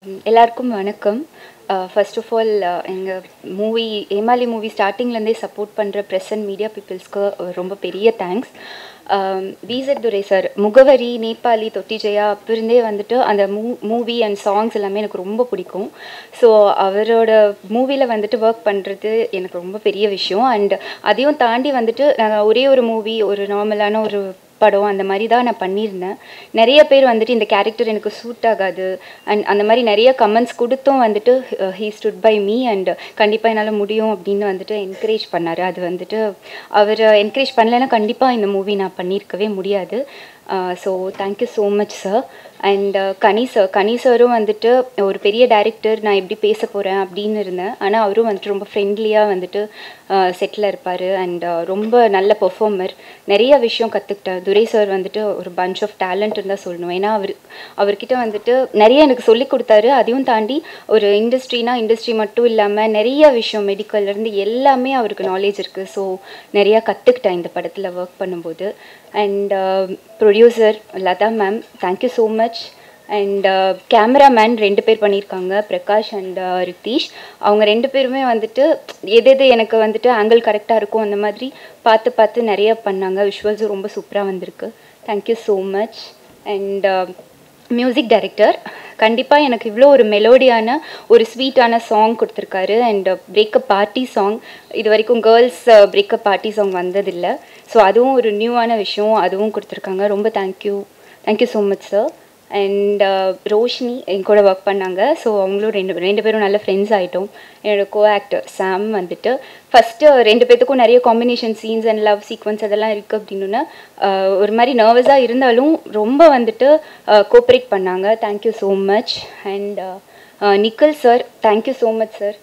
எல்லாருக்கும் வணக்கம் first of all எங்கள் மூவி ஏமாலி மூவி ஸ்டார்டிங்லேருந்தே சப்போர்ட் பண்ணுற ப்ரெஸ் அண்ட் மீடியா பீப்புள்ஸ்க்கு ரொம்ப பெரிய தேங்க்ஸ் விசட் துரை சார் முகவரி நேபாளி தொட்டி ஜெயா அப்போ இருந்தே வந்துட்டு அந்த மூ மூவி அண்ட் சாங்ஸ் எல்லாமே எனக்கு ரொம்ப பிடிக்கும் ஸோ அவரோட மூவியில் வந்துட்டு ஒர்க் பண்ணுறது எனக்கு ரொம்ப பெரிய விஷயம் அண்ட் அதையும் தாண்டி வந்துட்டு நான் ஒரே ஒரு மூவி ஒரு நார்மலான ஒரு படம் அந்த மாதிரி தான் நான் பண்ணியிருந்தேன் நிறைய பேர் வந்துட்டு இந்த கேரக்டர் எனக்கு சூட் ஆகாது அண்ட் அந்த மாதிரி நிறைய கமெண்ட்ஸ் கொடுத்தும் வந்துட்டு he stood by me and கண்டிப்பாக என்னால் முடியும் அப்படின்னு வந்துட்டு என்கரேஜ் பண்ணார் அது வந்துட்டு அவர் என்கரேஜ் பண்ணலைன்னா கண்டிப்பாக இந்த மூவி நான் பண்ணியிருக்கவே முடியாது so thank you so much sir and Kani sir Kani சாரும் வந்துட்டு ஒரு பெரிய டைரக்டர் நான் எப்படி பேச போகிறேன் அப்படின்னு இருந்தேன் ஆனால் அவரும் வந்துட்டு ரொம்ப ஃப்ரெண்ட்லியாக வந்துட்டு செட்டில் இருப்பார் அண்ட் ரொம்ப நல்ல பெர்ஃபார்மர் நிறைய விஷயம் கற்றுக்கிட்டேன் துரை சார் வந்துட்டு ஒரு பஞ்ச் ஆஃப் டேலண்ட்னு தான் சொல்லணும் ஏன்னா அவர் அவர்கிட்ட வந்துட்டு நிறைய எனக்கு சொல்லி கொடுத்தாரு அதையும் தாண்டி ஒரு இண்டஸ்ட்ரினா இண்டஸ்ட்ரி மட்டும் இல்லாமல் நிறைய விஷயம் மெடிக்கல்லேருந்து எல்லாமே அவருக்கு நாலேஜ் இருக்குது ஸோ நிறையா கற்றுக்கிட்டேன் இந்த படத்தில் ஒர்க் பண்ணும்போது and producer Latha ma'am thank you so much and cameraman ரெண்டு பேர் பண்ணியிருக்காங்க பிரகாஷ் அண்ட் ரித்தீஷ் அவங்க ரெண்டு பேருமே வந்துட்டு எது எது எனக்கு வந்துட்டு ஆங்கிள் கரெக்டாக இருக்கும் அந்த மாதிரி பார்த்து பார்த்து நிறைய பண்ணாங்க விஷுவல்ஸும் ரொம்ப சூப்பராக வந்திருக்கு thank you so much and music director கண்டிப்பாக எனக்கு இவ்வளோ ஒரு மெலோடியான ஒரு ஸ்வீட்டான சாங் கொடுத்துருக்காரு அண்ட் பிரேக்கப் பார்ட்டி சாங் இது வரைக்கும் கேர்ள்ஸ் பிரேக்கப் பார்ட்டி சாங் வந்ததில்லை ஸோ அதுவும் ஒரு நியூவான விஷயம் அதுவும் கொடுத்துருக்காங்க ரொம்ப thank you thank you so much sir and Roshini என் கூட ஒர்க் பண்ணாங்க ஸோ அவங்களும் ரெண்டு ரெண்டு பேரும் நல்ல ஃப்ரெண்ட்ஸ் ஆகிட்டோம் என்னோடய கோ ஆக்டர் சாம் வந்துட்டு ஃபஸ்ட்டு ரெண்டு பேர்த்துக்கும் நிறைய combination scenes and love sequence அதெல்லாம் இருக்குது அப்படின்னு ஒரு மாதிரி நர்வஸாக இருந்தாலும் ரொம்ப வந்துட்டு கோஆப்ரேட் பண்ணாங்க thank you so much and Nikhil sir thank you so much sir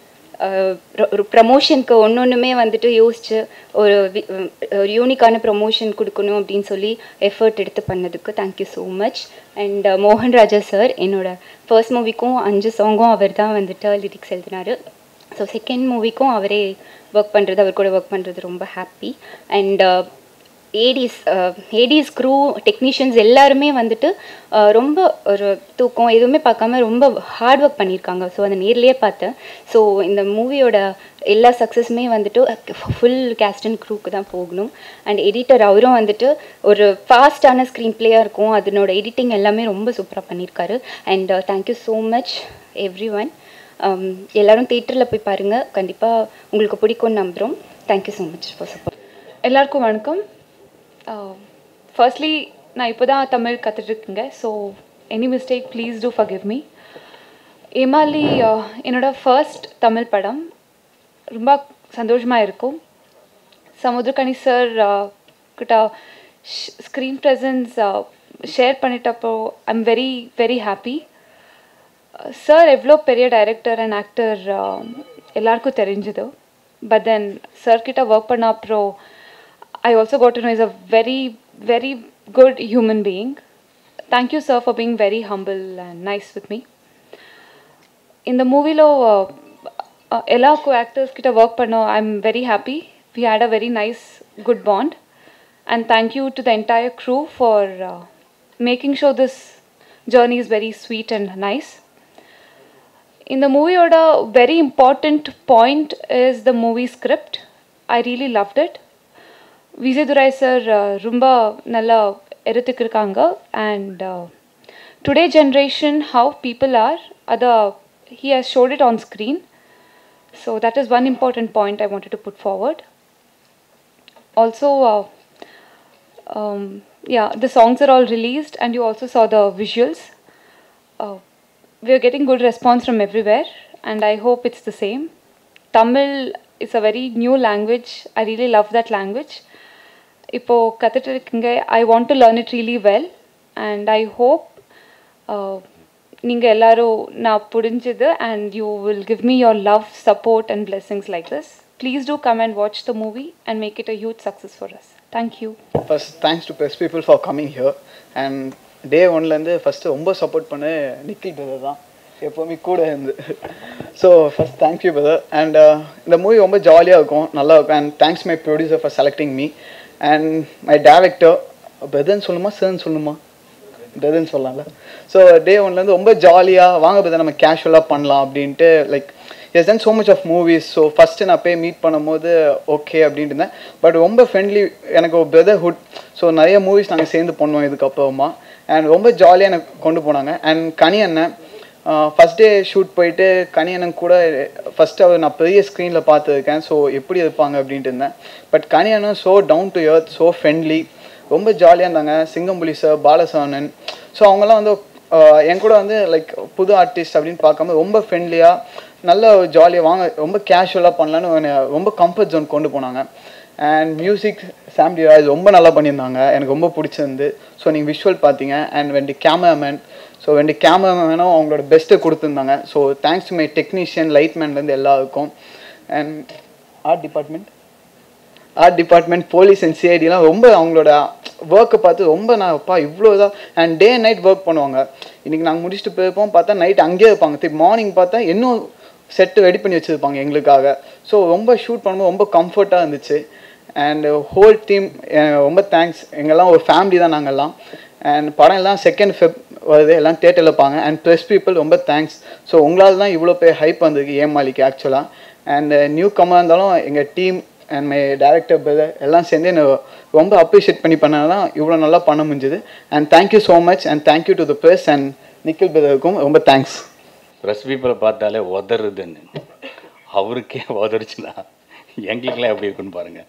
ஒரு ப்ரமோஷனுக்கு ஒன்று ஒன்றுமே வந்துட்டு யோசிச்சு ஒரு ஒரு யூனிக்கான ப்ரமோஷன் கொடுக்கணும் அப்படின்னு சொல்லி எஃபர்ட் எடுத்து பண்ணதுக்கு தேங்க்யூ ஸோ மச் அண்ட் மோகன் ராஜா சார் என்னோட ஃபர்ஸ்ட் மூவிக்கும் அஞ்சு சாங்கும் அவர் தான் வந்துட்டு லிரிக்ஸ் எழுதினார் ஸோ செகண்ட் மூவிக்கும் அவரே ஒர்க் பண்ணுறது அவர் கூட ஒர்க் பண்ணுறது ரொம்ப happy and ADs ADs crew technicians எல்லாருமே வந்துட்டு ரொம்ப ஒரு தூக்கம் எதுவுமே பார்க்காம ரொம்ப ஹார்ட் ஒர்க் பண்ணியிருக்காங்க ஸோ அதை நேர்லேயே பார்த்தேன் ஸோ இந்த மூவியோட எல்லா சக்ஸஸுமே வந்துட்டு ஃபுல் கேஸ்ட் அண்ட் க்ரூக்கு தான் போகணும் அண்ட் எடிட்டர் அவரும் வந்துட்டு ஒரு ஃபாஸ்டான ஸ்க்ரீன் பிளேயாக இருக்கும் அதனோட எடிட்டிங் எல்லாமே ரொம்ப சூப்பராக பண்ணியிருக்காரு and thank you so much everyone எல்லோரும் தேட்டரில் போய் பாருங்கள் கண்டிப்பாக உங்களுக்கு பிடிக்கும்னு நம்புகிறோம் thank you so much for support எல்லாருக்கும் வணக்கம் ஃபர்ஸ்ட்லி நான் இப்போ தான் தமிழ் கற்றுட்ருக்கேங்க so any mistake please do forgive me Emaali என்னோடய ஃபர்ஸ்ட் தமிழ் படம் ரொம்ப சந்தோஷமாக இருக்கும் சமுத்திரகனி சார் கிட்ட ஸ்க்ரீன் ப்ரெசன்ஸ் ஷேர் பண்ணிட்டப்போ I am very very happy sir எவ்வளோ பெரிய டைரக்டர் அண்ட் ஆக்டர் எல்லாருக்கும் தெரிஞ்சுது பட் தென் சார் கிட்ட ஒர்க் பண்ண அப்புறம் I also got to know he's a very, very good human being. Thank you, sir, for being very humble and nice with me. In the movie, lo, uh, ella co-actors kita work panno, I'm very happy. We had a very nice, good bond. And thank you to the entire crew for uh, making sure this journey is very sweet and nice. In the movie, a very important point is the movie script. I really loved it. Vijay Durai sir ரொம்ப நல்லா எடுத்துக்கிருக்காங்க and today generation how people are அதை he has shot it on screen so that is one important point I wanted to put forward also yeah the songs are all released and you also saw the visuals uh, we are getting good response from everywhere and i hope it's the same tamil is a very new language i really love that language இப்போது கற்றுட்டு இருக்கீங்க I want to learn it really well and I hope நீங்கள் எல்லோரும் நான் புரிஞ்சுது and you will give me your love support and blessings like this please do come and watch the movie and make it a huge success for us thank you first thanks to press people for coming here and day ஒன்லேருந்து first ரொம்ப support பண்ண Nikhil brother தான் எப்போவுமே கூட இருந்து so first thank you brother and இந்த movie ரொம்ப ஜாலியாக இருக்கும் நல்லா இருக்கும் and thanks my producer for selecting me and my director பிரதர்னு சொல்லுமா சார்னு சொல்லுமா பிரதர்னு சொல்லலாம்ல ஸோ டே ஒன்லேருந்து ரொம்ப ஜாலியாக வாங்க பிரதர் நம்ம கேஷுவலாக பண்ணலாம் அப்படின்ட்டு like as done so much of movies so first நான் போய் மீட் பண்ணும்போது ஓகே அப்படின்ட்டு இருந்தேன் பட் ரொம்ப ஃப்ரெண்ட்லி எனக்கு ஒரு பிரதர்ஹுட் ஸோ நிறைய மூவிஸ் நாங்கள் சேர்ந்து பண்ணுவோம் இதுக்கப்புறமா அண்ட் ரொம்ப ஜாலியாக எனக்கு கொண்டு போனாங்க அண்ட் கனி அண்ணன் ஃபஸ்ட் டே ஷூட் போயிட்டு கனி அண்ணன் கூட ஃபஸ்ட்டு அவர் நான் பெரிய ஸ்க்ரீனில் பார்த்துருக்கேன் ஸோ எப்படி இருப்பாங்க அப்படின்ட்டு இருந்தேன் பட் கனி அண்ணன் so down to earth so friendly ரொம்ப ஜாலியாக இருந்தாங்க சிங்கம்புலி சார் பாலசவனன் ஸோ அவங்கெல்லாம் வந்து ஆஹ் என் கூட வந்து லைக் புது ஆர்டிஸ்ட் அப்படின்னு பார்க்காம ரொம்ப ஃப்ரெண்ட்லியாக நல்ல ஜாலியாக வாங்க ரொம்ப கேஷுவலாக பண்ணலான்னு என்னை ரொம்ப கம்ஃபர்ட் ஜோன் கொண்டு போனாங்க அண்ட் மியூசிக் சாம்டி ராஜ் ரொம்ப நல்லா பண்ணியிருந்தாங்க எனக்கு ரொம்ப பிடிச்சிருந்து ஸோ நீங்கள் விஷுவல் பார்த்தீங்க and Wendy cameraman so Wendy கேமராமேனும் அவங்களோட பெஸ்ட்டை கொடுத்துருந்தாங்க so thanks to my technician லைட்மேன்லேருந்து எல்லாருக்கும் and art department art department police and சிஐடிலாம் ரொம்ப அவங்களோட ஒர்க்கை பார்த்து ரொம்ப நான் அப்பா இவ்வளோ இதாக and day and night work பண்ணுவாங்க இன்றைக்கி நாங்கள் முடிச்சுட்டு போயிருப்போம் பார்த்தா நைட் அங்கேயே இருப்பாங்க திருப்பி மார்னிங் பார்த்தா இன்னும் செட்டு ரெடி பண்ணி வச்சுருப்பாங்க எங்களுக்காக ஸோ ரொம்ப ஷூட் பண்ணும்போது ரொம்ப கம்ஃபர்ட்டாக இருந்துச்சு அண்ட் ஹோல் டீம் ரொம்ப தேங்க்ஸ் எங்கெல்லாம் ஒரு ஃபேமிலி தான் நாங்கள்லாம் அண்ட் படம் எல்லாம் செகண்ட் ஃபெப் வருது எல்லாம் தேட்டரில் இருப்பாங்க அண்ட் ப்ரெஸ் பீப்புள் ரொம்ப தேங்க்ஸ் ஸோ உங்களால் தான் இவ்வளோ பேர் ஹைப் வந்திருக்கு ஏமாலிக்கு ஆக்சுவலாக அண்ட் நியூ கம்மாக இருந்தாலும் எங்கள் team and my director brother எல்லாம் சேர்ந்து என்னை ரொம்ப அப்ரிஷியேட் பண்ணி பண்ணால் தான் இவ்வளோ நல்லா பண்ண முடிஞ்சுது and thank you so much and thank you to the press and Nikhil பிரதருக்கும் ரொம்ப தேங்க்ஸ் ப்ரெஸ் பீப்புளை பார்த்தாலே உதறுதுன்னு அவருக்கே உதறிச்சுன்னா எங்களுக்கெல்லாம் எப்படி இருக்குன்னு பாருங்கள்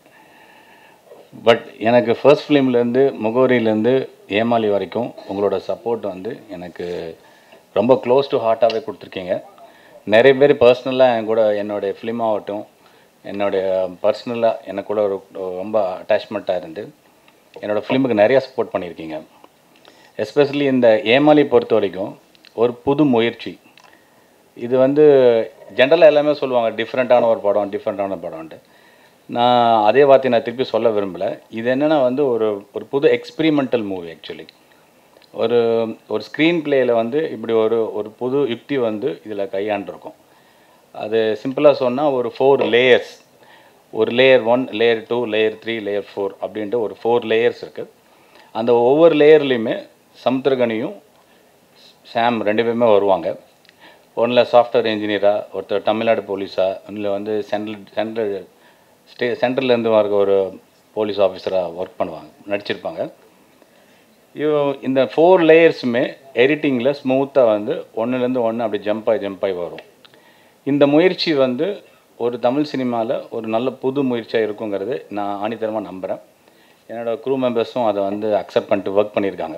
பட் எனக்கு ஃபர்ஸ்ட் ஃபிலிம்லேருந்து முகவரியிலேருந்து ஏமாலி வரைக்கும் உங்களோட சப்போர்ட் வந்து எனக்கு ரொம்ப க்ளோஸ் டு ஹார்ட்டாகவே கொடுத்துருக்கீங்க நிறைய பேர் பர்சனலாக என் கூட என்னுடைய ஃபிலிம் ஆகட்டும் என்னுடைய பர்சனலாக எனக்கு கூட ஒரு ரொம்ப அட்டாச்மெண்ட்டாக இருந்து என்னோடய ஃபிலிமுக்கு நிறைய சப்போர்ட் பண்ணியிருக்கீங்க எஸ்பெஷலி இந்த ஏமாலி பொறுத்த வரைக்கும் ஒரு புது முயற்சி இது வந்து ஜென்ரலாக எல்லாமே சொல்லுவாங்க டிஃப்ரெண்ட்டான ஒரு படம் டிஃப்ரெண்ட்டான படம்ன்ட்டு நான் அதே வார்த்தையை நான் திருப்பி சொல்ல விரும்பலை இது என்னென்னா வந்து ஒரு ஒரு புது எக்ஸ்பிரிமெண்டல் மூவி ஆக்சுவலி ஒரு ஒரு ஸ்க்ரீன் பிளேயில் வந்து இப்படி ஒரு ஒரு புது யுக்தி வந்து இதில் கையாண்டிருக்கோம் அது சிம்பிளாக சொன்னால் ஒரு ஃபோர் லேயர்ஸ் ஒரு layer one layer two layer three layer four அப்படின்ட்டு ஒரு ஃபோர் லேயர்ஸ் இருக்குது அந்த ஒவ்வொரு லேயர்லேயுமே சமுத்திரகனியும் சாம் ரெண்டு பேருமே வருவாங்க ஒன்றில் சாஃப்ட்வேர் இன்ஜினியராக ஒருத்தர் தமிழ்நாடு போலீஸா ஒன்றில் வந்து சென்ட்ரல் சென்ட்ரல் ஸ்டே சென்ட்ரல்லேருந்து வர ஒரு போலீஸ் ஆஃபீஸராக ஒர்க் பண்ணுவாங்க நடிச்சிருப்பாங்க இவ இந்த ஃபோர் லேயர்ஸுமே எடிட்டிங்கில் ஸ்மூத்தாக வந்து ஒன்றுலேருந்து ஒன்று அப்படி ஜம்ப் ஆகி ஜம்ப் ஆகி வரும் இந்த முயற்சி வந்து ஒரு தமிழ் சினிமாவில் ஒரு நல்ல புது முயற்சியாக இருக்குங்கிறது நான் ஆணித்தரமாக நம்புகிறேன் என்னோடய க்ரூ மெம்பர்ஸும் அதை வந்து அக்செப்ட் பண்ணிட்டு ஒர்க் பண்ணியிருக்காங்க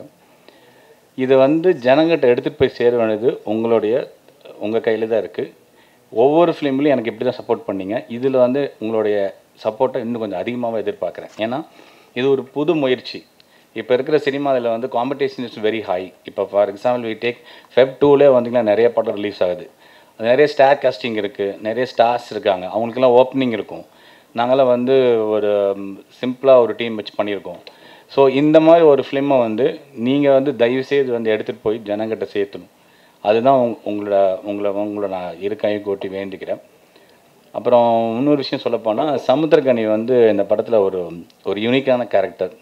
இதை வந்து ஜனங்கிட்ட எடுத்துகிட்டு போய் சேர வேண்டியது உங்களுடைய உங்கள் கையில் தான் இருக்குது ஒவ்வொரு ஃபிலிம்லையும் எனக்கு இப்படி தான் சப்போர்ட் பண்ணீங்க இதில் வந்து உங்களுடைய சப்போர்ட்டை இன்னும் கொஞ்சம் அதிகமாகவே எதிர்பார்க்குறேன் ஏன்னா இது ஒரு புது முயற்சி இப்போ இருக்கிற சினிமாவில் வந்து காம்படிஷன் இஸ் வெரி ஹை இப்போ for example we take Feb டூலே வந்தீங்கன்னா நிறைய படம் ரிலீஸ் ஆகுது அது நிறைய ஸ்டார் காஸ்டிங் இருக்குது நிறைய ஸ்டார்ஸ் இருக்காங்க அவங்களுக்கெல்லாம் ஓப்பனிங் இருக்கும் நாங்களாம் வந்து ஒரு சிம்பிளாக ஒரு டீம் வச்சு பண்ணியிருக்கோம் ஸோ இந்த மாதிரி ஒரு ஃபிலிமை வந்து நீங்கள் வந்து தயவுசெய்து வந்து எடுத்துகிட்டு போய் ஜனங்கிட்ட சேர்த்தணும் அதுதான் உங் உங்களோட உங்களை உங்களை நான் இருக்கையும் கூட்டி வேண்டிக்கிறேன் அப்புறம் இன்னொரு விஷயம் சொல்லப்போனால் சமுத்திரகனி வந்து இந்த படத்தில் ஒரு ஒரு யூனிக்கான கேரக்டர்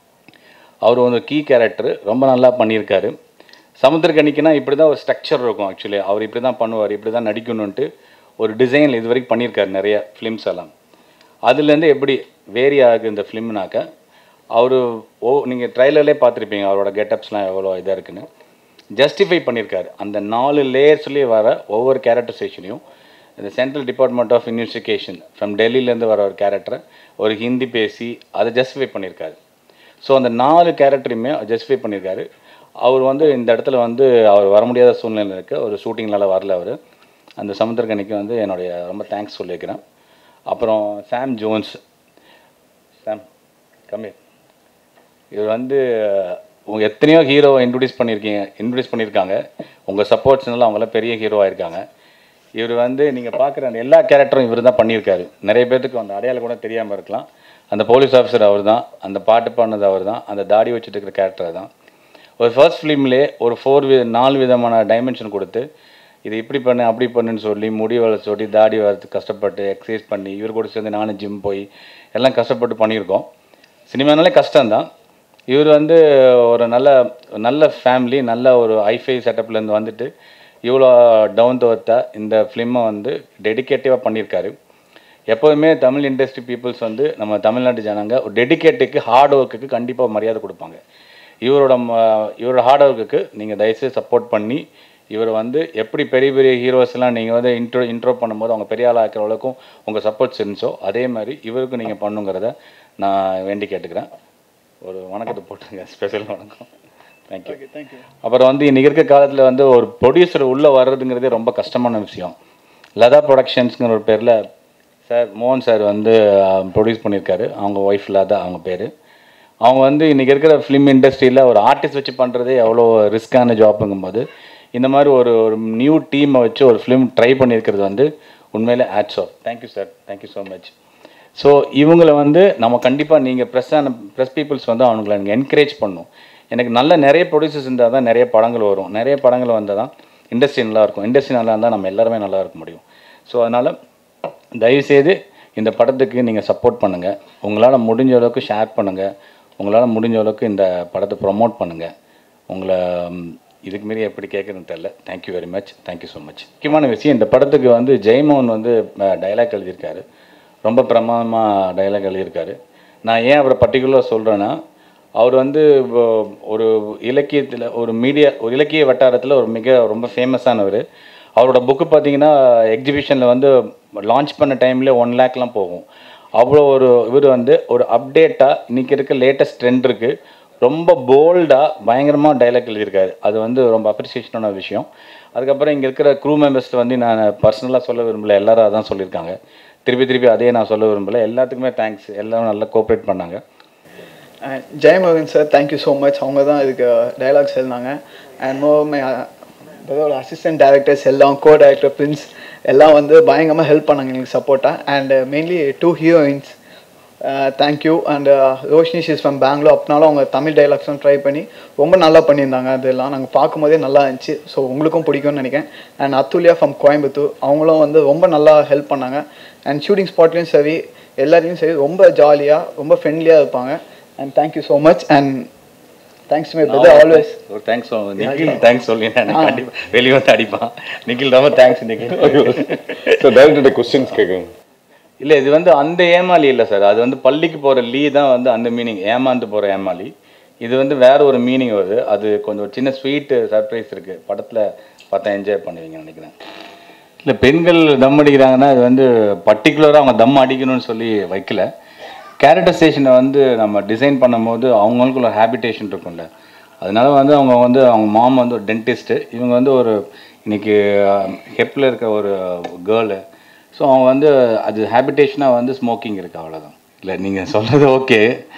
அவர் வந்து கீ கேரக்டர் ரொம்ப நல்லா பண்ணியிருக்காரு சமுத்திரகனிக்குனா இப்படி தான் ஒரு ஸ்ட்ரக்சர் இருக்கும் ஆக்சுவலி அவர் இப்படி தான் பண்ணுவார் இப்படி தான் நடிக்கணுன்ட்டு ஒரு டிசைன் இது வரைக்கும் பண்ணியிருக்காரு நிறைய ஃபிலிம்ஸ் எல்லாம் அதுலேருந்து எப்படி வேரி ஆகுது இந்த ஃபிலிம்னாக்க அவர் ஓ நீங்கள் ட்ரைலர்லேயே பார்த்துருப்பீங்க அவரோட கெட்டப்ஸ்லாம் எவ்வளோ இதாக இருக்குன்னு ஜஸ்டிஃபை பண்ணியிருக்காரு அந்த நாலு லேயர்ஸ்லேயே வர ஒவ்வொரு கேரக்டரைசேஷனையும் இந்த central department of investigation from டெல்லியிலேருந்து வர ஒரு கேரக்டரை ஒரு ஹிந்தி பேசி அதை ஜஸ்டிஃபை பண்ணியிருக்காரு ஸோ அந்த நாலு கேரக்டரையுமே ஜஸ்டிஃபை பண்ணியிருக்காரு அவர் வந்து இந்த இடத்துல வந்து அவர் வர முடியாத சூழ்நிலை இருக்கு ஒரு ஷூட்டிங்னால வரல அவர் அந்த சமுத்திரகனிக்கு வந்து என்னுடைய ரொம்ப தேங்க்ஸ் சொல்லியிருக்கிறேன் அப்புறம் சாம் ஜோன்ஸ் சாம் கம்மி இவர் வந்து உங்க எத்தனையோ ஹீரோவை இன்ட்ரடியூஸ் பண்ணியிருக்கீங்க இன்ட்ரடியூஸ் பண்ணியிருக்காங்க உங்கள் சப்போர்ட்ஸ்னால அவங்களாம் பெரிய ஹீரோவாக இருக்காங்க இவர் வந்து நீங்கள் பார்க்குற அந்த எல்லா கேரக்டரும் இவர் தான் பண்ணியிருக்காரு நிறைய பேர்த்துக்கு அந்த அடையாளம் கூட தெரியாமல் இருக்கலாம் அந்த போலீஸ் ஆஃபீஸர் அவர் தான் அந்த பாட்டு பாடினது அவர் தான் அந்த தாடி வச்சுட்டு இருக்கிற கேரக்டர் தான் ஒரு ஃபர்ஸ்ட் ஃபிலிம்லே ஒரு ஃபோர் வி நாலு விதமான டைமென்ஷன் கொடுத்து இது இப்படி பண்ணு அப்படி பண்ணுன்னு சொல்லி முடி வளர்ச்சி சொல்லி தாடி வளர்த்து கஷ்டப்பட்டு எக்ஸசைஸ் பண்ணி இவர் கூட சேர்ந்து நானும் ஜிம் போய் எல்லாம் கஷ்டப்பட்டு பண்ணியிருக்கோம் சினிமானாலே கஷ்டம்தான் இவர் வந்து ஒரு நல்ல நல்ல ஃபேமிலி நல்ல ஒரு ஐஃபை செட்டப்லேருந்து வந்துட்டு இவ்வளோ டவுன் டு அர்த்தாக இந்த ஃபிலிமை வந்து டெடிகேட்டிவாக பண்ணியிருக்காரு எப்போதுமே தமிழ் இண்டஸ்ட்ரி பீப்புள்ஸ் வந்து நம்ம தமிழ்நாட்டு ஜனங்க ஒரு டெடிகேட்டுக்கு ஹார்ட் ஒர்க்குக்கு கண்டிப்பாக மரியாதை கொடுப்பாங்க இவரோட ம- இவரோட ஹார்ட் ஒர்க்குக்கு நீங்கள் தயவுசெய்து சப்போர்ட் பண்ணி இவர் வந்து எப்படி பெரிய பெரிய ஹீரோஸ்லாம் நீங்கள் வந்து இன்ட்ரோ இன்ட்ரோ பண்ணும்போது அவங்க பெரிய ஆளாக இருக்கிற அளவுக்கும் உங்கள் சப்போர்ட்ஸ் இருந்துச்சோ அதே மாதிரி இவருக்கும் நீங்கள் பண்ணுங்கிறத நான் வேண்டி கேட்டுக்கிறேன் ஒரு வணக்கத்தை போட்டுருங்க ஸ்பெஷல் வணக்கம் தேங்க்யூ தேங்க்யூ அப்புறம் வந்து இன்னைக்கு இருக்க காலத்தில் வந்து ஒரு ப்ரொடியூசர் உள்ளே வர்றதுங்கிறதே ரொம்ப கஷ்டமான விஷயம் லதா ப்ரொடக்ஷன்ஸ்ங்கிற ஒரு பேரில் சார் மோகன் சார் வந்து ப்ரொடியூஸ் பண்ணியிருக்காரு அவங்க ஒய்ஃப் லதா அவங்க பேர் அவங்க வந்து இன்றைக்கி இருக்கிற ஃபிலிம் இண்டஸ்ட்ரியில் ஒரு ஆர்டிஸ்ட் வச்சு பண்ணுறதே எவ்வளோ ரிஸ்க்கான ஜாப்புங்கும்போது இந்த மாதிரி ஒரு ஒரு நியூ டீமை வச்சு ஒரு ஃபிலிம் ட்ரை பண்ணியிருக்கிறது வந்து உண்மையிலே odds of thank you sir thank you so much so இவங்களை வந்து நம்ம கண்டிப்பாக நீங்கள் ப்ரெஸ்ஸான ப்ரெஸ் பீப்புள்ஸ் வந்து அவங்களை நீங்கள் என்கரேஜ் பண்ணும் எனக்கு நல்ல நிறைய ப்ரொடியூசர்ஸ் இருந்தால் தான் நிறைய படங்கள் வரும் நிறைய படங்கள் வந்தால் தான் இண்டஸ்ட்ரி நல்லா இருக்கும் இண்டஸ்ட்ரி நல்லா இருந்தால் நம்ம எல்லாருமே நல்லா இருக்க முடியும் ஸோ அதனால் தயவுசெய்து இந்த படத்துக்கு நீங்கள் சப்போர்ட் பண்ணுங்கள் உங்களால் முடிஞ்ச அளவுக்கு ஷேர் பண்ணுங்கள் உங்களால் முடிஞ்ச அளவுக்கு இந்த படத்தை ப்ரொமோட் பண்ணுங்கள் உங்களை ம், இதுக்கு மீறி எப்படி கேட்குறதுன்னு தெரில thank you very much thank you so much முக்கியமான விஷயம் இந்த படத்துக்கு வந்து ஜெயமோகன் வந்து டைலாக் எழுதியிருக்காரு ரொம்ப பிரமாதமாக டைலாக் எழுதியிருக்காரு நான் ஏன் அவரை பர்டிகுலராக சொல்கிறேன்னா அவர் வந்து இப்போ ஒரு இலக்கியத்தில் ஒரு மீடியா ஒரு இலக்கிய வட்டாரத்தில் ஒரு மிக ரொம்ப ஃபேமஸானவர் அவரோட புக்கு பார்த்தீங்கன்னா எக்ஸிபிஷனில் வந்து லான்ச் பண்ண டைம்ல ஒன் லேக்லாம் போகும் அவ்வளோ ஒரு இவர் வந்து ஒரு அப்டேட்டாக இன்றைக்கி இருக்க லேட்டஸ்ட் ட்ரெண்ட் இருக்குது ரொம்ப போல்டாக பயங்கரமாக டைலாக் எழுதியிருக்காரு அது வந்து ரொம்ப அப்ரிசியேஷனான விஷயம் அதுக்கப்புறம் இங்கே இருக்கிற க்ரூ மெம்பர்ஸ்ட்டு வந்து நான் பர்சனலாக சொல்ல விரும்பல எல்லாரும் அதான் சொல்லியிருக்காங்க திருப்பி திருப்பி அதே நான் சொல்ல விரும்பல எல்லாத்துக்குமே தேங்க்ஸ் எல்லாரும் நல்லா கோஆப்ரேட் பண்ணாங்க and Jeyamohan sir thank you so much அவங்க தான் இதுக்கு டைலாக்ஸ் எழுதினாங்க அண்ட் மோ மை பிரதரோட அசிஸ்டன்ட் டேரக்டர்ஸ் எல்லாம் கோ டைரக்டர் பிரின்ஸ் எல்லாம் வந்து பயங்கரமாக ஹெல்ப் பண்ணாங்க எங்களுக்கு சப்போர்ட்டாக and mainly two heroines thank you and Roshini is from Bangalore அப்படினாலும் அவங்க தமிழ் டைலாக்ஸும் ட்ரை பண்ணி ரொம்ப நல்லா பண்ணியிருந்தாங்க அதெல்லாம் நாங்கள் பார்க்கும்போதே நல்லா இருந்துச்சு ஸோ உங்களுக்கும் பிடிக்கும்னு நினைக்கிறேன் அண்ட் அத்துலியா ஃப்ரம் கோயம்புத்தூர் அவங்களும் வந்து ரொம்ப நல்லா ஹெல்ப் பண்ணாங்க அண்ட் ஷூட்டிங் ஸ்பாட்லேயும் சரி எல்லாரையும் சரி ரொம்ப ஜாலியாக ரொம்ப ஃப்ரெண்ட்லியாக இருப்பாங்க and thank you so much and thanks my brother always ஒரு தேங்க்ஸ் நிக்கில் தேங்க்ஸ் சொல்லி நான் கண்டிப்பாக வெளியே வந்து அடிப்பான் நிக்கில் ரொம்ப தேங்க்ஸ் நிக்கில் ஸோ டேரக்டர்கிட்ட கொஸ்டின்ஸ் கேட்குறேன் இல்லை இது வந்து அந்த ஏமாளி இல்லை சார் அது வந்து பள்ளிக்கு போகிற லீ தான் வந்து அந்த மீனிங் ஏமாந்து போகிற ஏமாளி இது வந்து வேற ஒரு மீனிங் வருது அது கொஞ்சம் ஒரு சின்ன ஸ்வீட்டு சர்ப்ரைஸ் இருக்குது படத்தில் பார்த்தா என்ஜாய் பண்ணுவீங்கன்னு நினைக்கிறேன் இல்லை பெண்கள் தம் அடிக்கிறாங்கன்னா அது வந்து பர்டிகுலராக அவங்க தம் அடிக்கணும்னு சொல்லி வைக்கல கேரக்டரைசேஷனை வந்து நம்ம டிசைன் பண்ணும்போது அவங்களுக்குள்ள ஒரு ஹேபிடேஷன் இருக்கும்ல அதனால வந்து அவங்க வந்து அவங்க மாம் வந்து ஒரு டென்டிஸ்ட்டு இவங்க வந்து ஒரு இன்னைக்கு ஹெப்பில் இருக்க ஒரு கேர்ளு ஸோ அவங்க வந்து அது ஹேபிடேஷனாக வந்து ஸ்மோக்கிங் இருக்குது அவ்வளோதான் இல்லை நீங்கள் சொல்கிறது ஓகே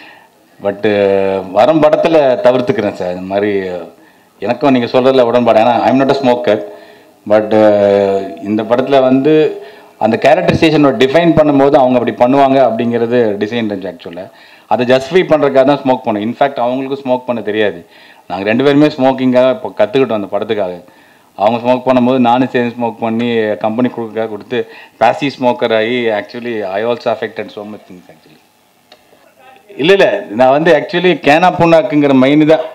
பட்டு வரும் படத்தில் தவிர்த்துக்கிறேன் சார் இந்த மாதிரி எனக்கும் நீங்கள் சொல்கிறதுல உடன்பாடு ஏன்னா I'm not a smoker but இந்த படத்தில் வந்து அந்த கேரக்டரைசேஷனோட டிஃபைன் பண்ணும்போது அவங்க அப்படி பண்ணுவாங்க அப்படிங்கிறது டிசைன் இருந்துச்சு ஆக்சுவலாக அதை ஜஸ்டிஃபை பண்ணுறதுக்காக தான் ஸ்மோக் பண்ணோம் இன்ஃபேக்ட் அவங்களுக்கும் ஸ்மோக் பண்ண தெரியாது நாங்கள் ரெண்டு பேருமே ஸ்மோக்கிங்காக இப்போ கற்றுக்கிட்டோம் அந்த படத்துக்காக அவங்க ஸ்மோக் பண்ணும்போது நானும் சேர்ந்து ஸ்மோக் பண்ணி கம்பெனி கொடுக்க கொடுத்து பேசி ஸ்மோக்கர் ஆகி actually I also affected so much things actually இல்லை இல்லை நான் வந்து ஆக்சுவலி கேனா புண்ணாக்குங்கிற மைண்டு தான்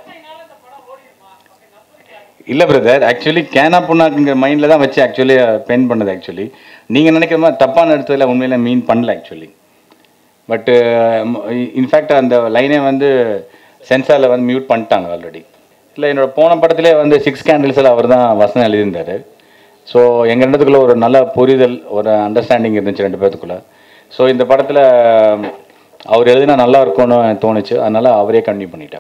இல்லை பிரதர் ஆக்சுவலி கேனா புண்ணாக்குங்கிற மைண்டில் தான் வச்சு ஆக்சுவலி பென் பண்ணது ஆக்சுவலி நீங்கள் நினைக்கிற மாதிரி தப்பான இடத்துல உண்மையில மீன் பண்ணல ஆக்சுவலி பட்டு இன்ஃபேக்ட் அந்த லைனே வந்து சென்சாரில் வந்து மியூட் பண்ணிட்டாங்க ஆல்ரெடி இல்லை என்னோட போன படத்திலே வந்து சிக்ஸ் கேண்டில்ஸில் அவர் தான் வசனம் எழுதியிருந்தார் ஸோ எங்கள் ரெண்டுத்துக்குள்ள ஒரு நல்ல புரிதல் ஒரு அண்டர்ஸ்டாண்டிங் இருந்துச்சு ரெண்டு பேர்த்துக்குள்ள ஸோ இந்த படத்தில் அவர் எழுதினா நல்லா இருக்கும்னு எனக்கு தோணுச்சு அதனால் அவரே கண்டினியூ பண்ணிட்டார்